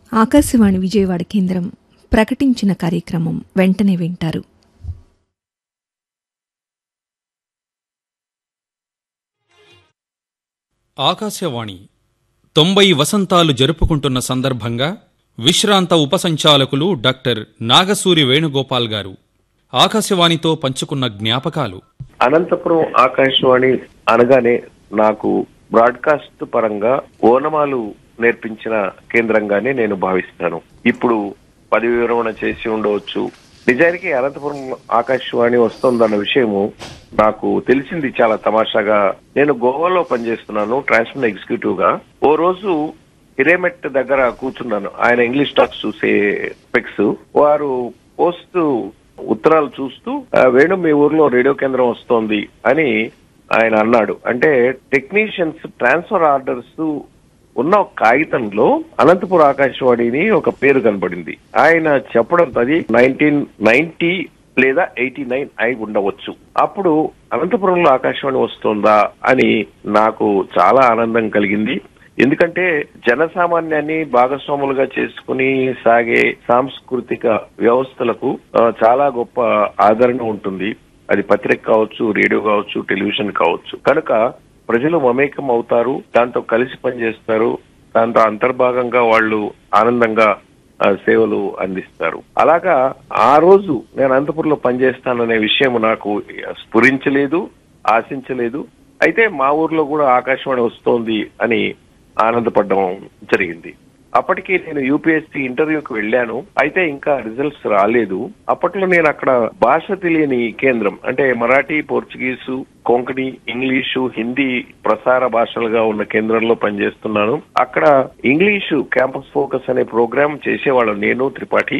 ఆకాశవాణి విజయవాడ కేంద్రం ప్రకటించిన కార్యక్రమం వెంటనే వింటారు ఆకాశవాణి తొంభై వసంతాలు జరుపుకుంటున్న సందర్భంగా విశ్రాంత ఉపసంచాలకులు డాక్టర్ నాగసూరి వేణుగోపాల్ గారు ఆకాశవాణితో పంచుకున్న జ్ఞాపకాలు అనంతపురం ఆకాశవాణి అనగానే నాకు బ్రాడ్కాస్ట్ పరంగా ఓనమాలు నేర్పించిన కేంద్రంగానే నేను భావిస్తాను ఇప్పుడు పదవి విరమణ చేసి ఉండవచ్చు నిజానికి అనంతపురం ఆకాశవాణి వస్తుందన్న విషయము నాకు తెలిసింది చాలా తమాషాగా నేను గోవాలో పనిచేస్తున్నాను ట్రాన్స్మిషన్ ఎగ్జిక్యూటివ్ గా ఓ రోజు హిరేమెట్ దగ్గర కూర్చున్నాను ఆయన ఇంగ్లీష్ టాక్స్ చూసే పెక్స్ వారు పోస్ట్ ఉత్తరాలు చూస్తూ "ఆ, వేణు మీ ఊర్లో రేడియో కేంద్రం వస్తోంది అని ఆయన అన్నాడు అంటే టెక్నీషియన్స్ ట్రాన్స్ఫర్ ఆర్డర్స్ ఉన్న ఒక కాగితంలో అనంతపురం ఆకాశవాణిని ఒక పేరు కనబడింది ఆయన చెప్పడం అది నైన్టీన్ నైన్టీ లేదా ఎయిటీ నైన్ అయి ఉండవచ్చు అప్పుడు అనంతపురంలో ఆకాశవాణి వస్తుందా అని నాకు చాలా ఆనందం కలిగింది ఎందుకంటే జనసామాన్యాన్ని భాగస్వాములుగా చేసుకుని సాగే సాంస్కృతిక వ్యవస్థలకు ఆ, చాలా గొప్ప ఆదరణ ఉంటుంది అది పత్రిక కావచ్చు రేడియో కావచ్చు టెలివిజన్ కావచ్చు కనుక ప్రజలు మమేకం అవుతారు దాంతో కలిసి పనిచేస్తారు దాంతో అంతర్భాగంగా వాళ్ళు ఆనందంగా ఆ, సేవలు అందిస్తారు అలాగా ఆ రోజు నేను అనంతపురంలో పనిచేస్తాననే విషయం నాకు స్ఫురించలేదు ఆశించలేదు అయితే మా ఊర్లో కూడా ఆకాశవాణి వస్తోంది అని ఆనందపడడం జరిగింది అప్పటికి నేను యూపీఎస్సీ ఇంటర్వ్యూకి వెళ్ళాను అయితే ఇంకా రిజల్ట్స్ రాలేదు అప్పట్లో నేను అక్కడ భాష తెలియని కేంద్రం అంటే మరాఠీ పోర్చుగీసు కొంకణి ఇంగ్లీషు హిందీ ప్రసార భాషలుగా ఉన్న కేంద్రంలో పనిచేస్తున్నాను అక్కడ ఇంగ్లీషు క్యాంపస్ ఫోకస్ అనే ప్రోగ్రామ్ చేసేవాళ్ళం నేను త్రిపాఠి